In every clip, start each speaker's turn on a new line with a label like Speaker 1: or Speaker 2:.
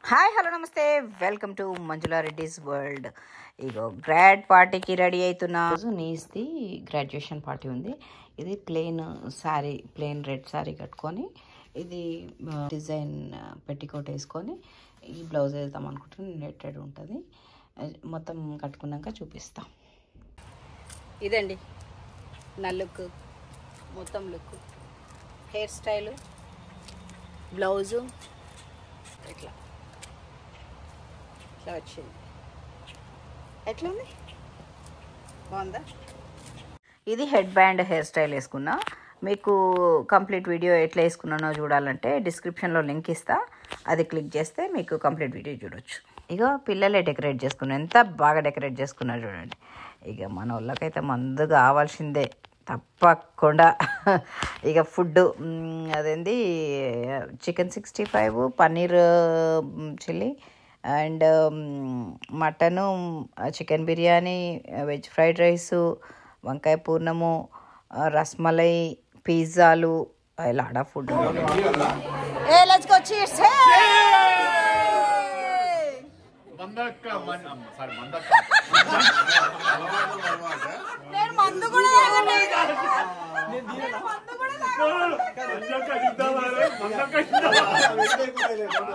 Speaker 1: Hi hello నమస్తే welcome to Manjula Reddy's world ఇగో grad పార్టీకి రెడీ అవుతున్న రోజు నీస్ది గ్రాడ్యుయేషన్ పార్టీ ఉంది ఇది plain sari plain red sari కట్టుకొని ఇది డిజైన్ పెట్టికోట్ వేసుకొని ఈ బ్లౌజ్ వేద్దాం అనుకుంటున్నాను నెట్టెడ్ ఉంటుంది మొత్తం కట్టుకున్నాక చూపిస్తాం ఇదండి నా లుక్ మొత్తం లుక్ హెయిర్ స్టైలు బ్లౌజు ఇట్లా ఇట్లా వచ్చింది ఎట్లా ఉంది బాగుందా ఇది హెడ్ బ్యాండ్ హెయిర్ స్టైల్ వేసుకున్నా మీకు కంప్లీట్ వీడియో ఎట్లా వేసుకున్నానో చూడాలంటే డిస్క్రిప్షన్లో లింక్ ఇస్తా అది క్లిక్ చేస్తే మీకు కంప్లీట్ వీడియో చూడొచ్చు ఇక పిల్లలే డెకరేట్ చేసుకున్నారు ఎంత బాగా డెకరేట్ చేసుకున్నారు చూడండి ఇక మన వాళ్ళకైతే మందు కావాల్సిందే తప్పకుండా ఇక ఫుడ్ అదేంది chicken sixty five paneer chilli and mutton chicken biryani veg fried rice వంకాయ పూర్ణము రస్మలై పిజ్జాలు లాడా ఫుడ్ ఏ లెట్స్ గో చీర్స్
Speaker 2: మందక్క మన్- అమ్మ, సారీ మందక్క
Speaker 1: నేను మందు కూడా తాగలేదు.
Speaker 2: మందక్క ఇద్దామని, మందక్క ఇద్దామని.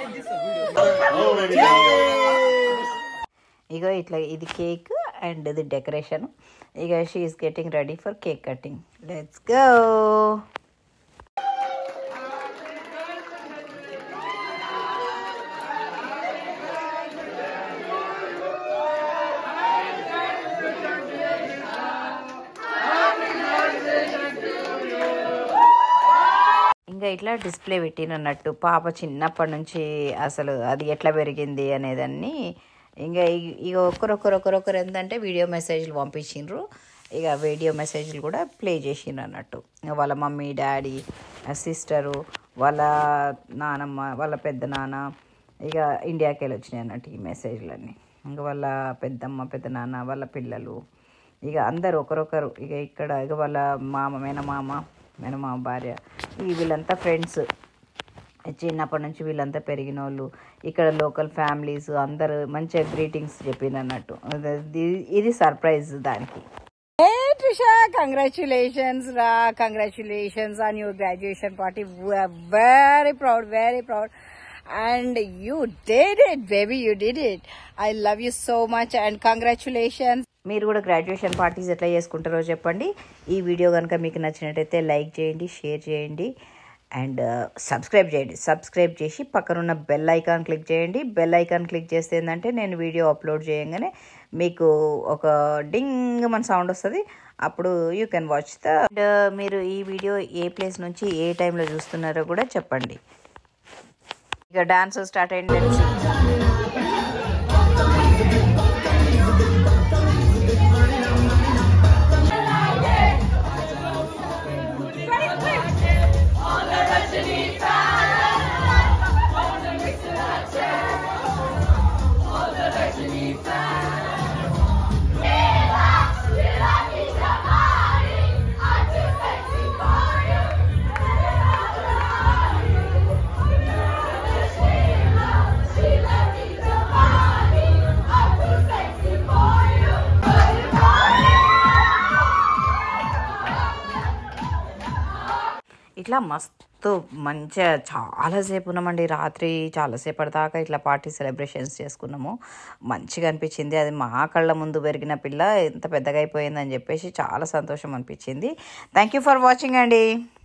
Speaker 1: ఇగో ఇట్లా ఇది కేక్ అండ్ ఇది డెకరేషన్ ఇక she's getting ready for cake cutting let's go ఇంకా ఇట్లా డిస్ప్లే పెట్టినట్టు పాప చిన్నప్పటి నుంచి అసలు అది ఎట్లా పెరిగింది అనేదాన్ని ఇంకా ఇ- ఇక ఒకరొకరొకరొకరు ఏంటంటే వీడియో మెసేజ్లు పంపించిండ్రు ఇక వీడియో మెసేజ్లు కూడా ప్లే చేసిండ్రు అన్నట్టు ఇక వాళ్ళ మమ్మీ డాడీ సిస్టరు వాళ్ళ నానమ్మ వాళ్ళ పెద్ద నాన్న ఇక ఇండియాకి వెళ్ళి వచ్చినాయి అన్నట్టు ఈ మెసేజ్లన్నీ ఇంకా వాళ్ళ పెద్దమ్మ పెద్ద నాన్న వాళ్ళ పిల్లలు ఇక అందరు ఒకరొకరు ఇక ఇక్కడ ఇక వాళ్ళ మామ మేనమామ మేనమామ భార్య ఈ వీళ్ళంతా ఫ్రెండ్స్ చిన్నప్పటి నుంచి వీళ్ళంతా పెరిగిన వాళ్ళు ఇక్కడ లోకల్ ఫ్యామిలీస్ అందరు మంచిగా గ్రీటింగ్స్ చెప్పింది అన్నట్టు ఇది- ఇది సర్ప్రైజ్ దానికి ట్రిషా కంగ్రాచులేషన్స్ రా congratulations on your graduation party very proud very proud and you did it baby you did it I love you so much and congratulations మీరు కూడా గ్రాడ్యుయేషన్ పార్టీస్ ఎట్లా చేసుకుంటారో చెప్పండి ఈ వీడియో కనుక మీకు నచ్చినట్టయితే లైక్ చేయండి షేర్ చేయండి అండ్ సబ్స్క్రైబ్ చేయండి సబ్స్క్రైబ్ చేసి పక్కనున్న బెల్ ఐకాన్ క్లిక్ చేయండి బెల్ ఐకాన్ క్లిక్ చేస్తే ఏంటంటే నేను వీడియో అప్లోడ్ చేయగానే మీకు ఒక డింగ్ మన సౌండ్ వస్తుంది అప్పుడు you can watch the and మీరు ఈ వీడియో ఏ ప్లేస్ నుంచి ఏ టైంలో చూస్తున్నారో కూడా చెప్పండి ఇక డాన్స్ స్టార్ట్ అయింది ఇట్లా మస్తు మంచిగా చాలాసేపు ఉన్నామండి రాత్రి చాలాసేపటి దాకా ఇట్లా పార్టీ సెలబ్రేషన్స్ చేసుకున్నాము మంచిగా అనిపించింది అది మా కళ్ళ ముందు పెరిగిన పిల్ల ఎంత పెద్దగా అయిపోయిందని చెప్పేసి చాలా సంతోషం అనిపించింది థ్యాంక్ యూ ఫర్ వాచింగ్ అండి